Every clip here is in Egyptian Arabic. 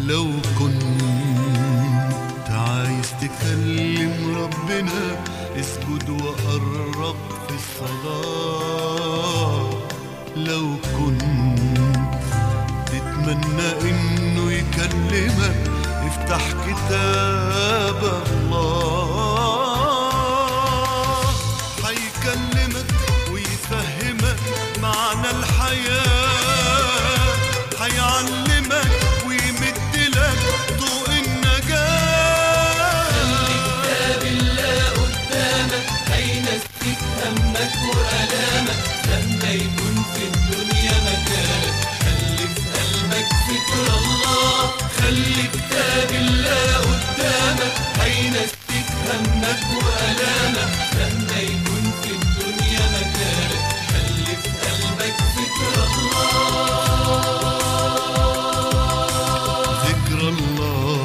لو كنت عايز تكلم ربنا اسجد وقرب في الصلاة لو كنت تتمنى انه يكلمك افتح كتاب الله هيكلمك ويفهمك معنى الحياة هيعلمك ويمد لك ضوء النجاة كتاب الله قدامك هينسيك همك وألامك لما يكون في الدنيا مكانك خلي في قلبك فكر الله خلي كتاب الله قدامك هينسيك همك وألامك لما يكون في الدنيا مكانك خلي في قلبك فكر الله ذكر الله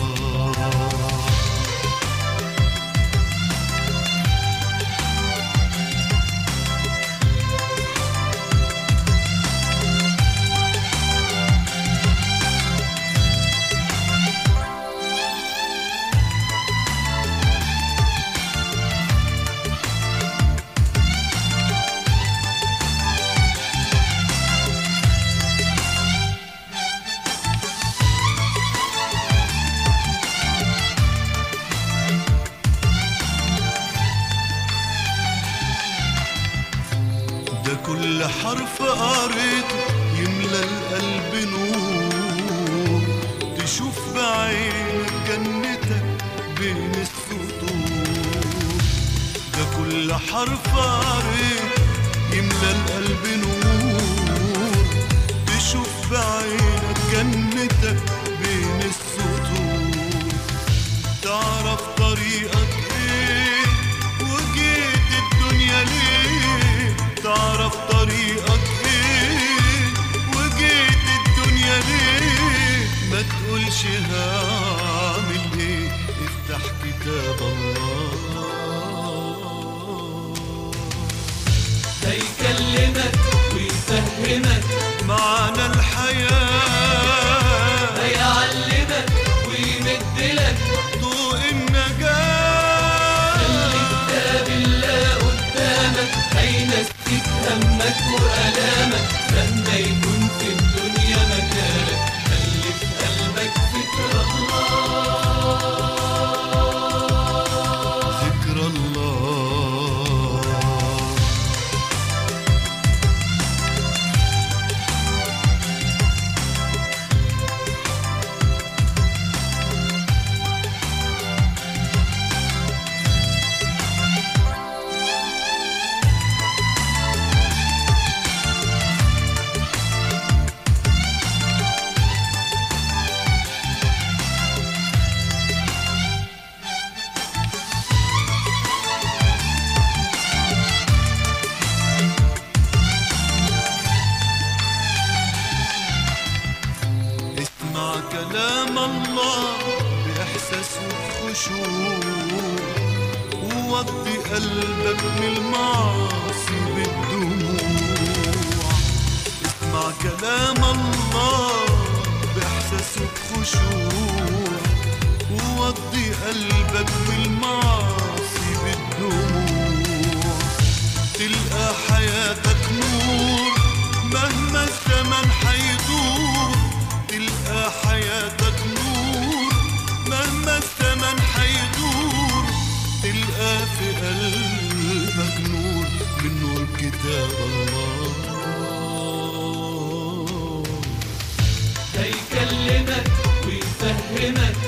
ده كل حرف قريته يملى القلب نور تشوف بعينك جنتك بين السطور ده كل حرف قريته يملى القلب نور تشوف بعينك جنتك بين السطور تعرف طريقك ايه وجيت الدنيا ليه تعرف طريقك ايه وجيت الدنيا ليه ما تقولش هعمل ايه افتح كتاب الله هيكلمك ويفهمك معنى الحياة هيعلمك ويمد لك ضوء النجاة كتاب الله قدامك هينسيك همك وألامك لما يكون في الدنيا مكانك خلي في قلبك فكر الله ذكر الله اسمع كلام الله بإحساس وبخشوع ووضي قلبك من المعاصي بالدموع اسمع كلام الله بإحساس وبخشوع ووضي قلبك من المعاصي بالدموع تلقى حياتك نور مهما الزمن حيدور تلقى حياتك نور مهما الزمن حيدور تلقى في قلبك نور من نور كتاب الله هيكلمك ويفهمك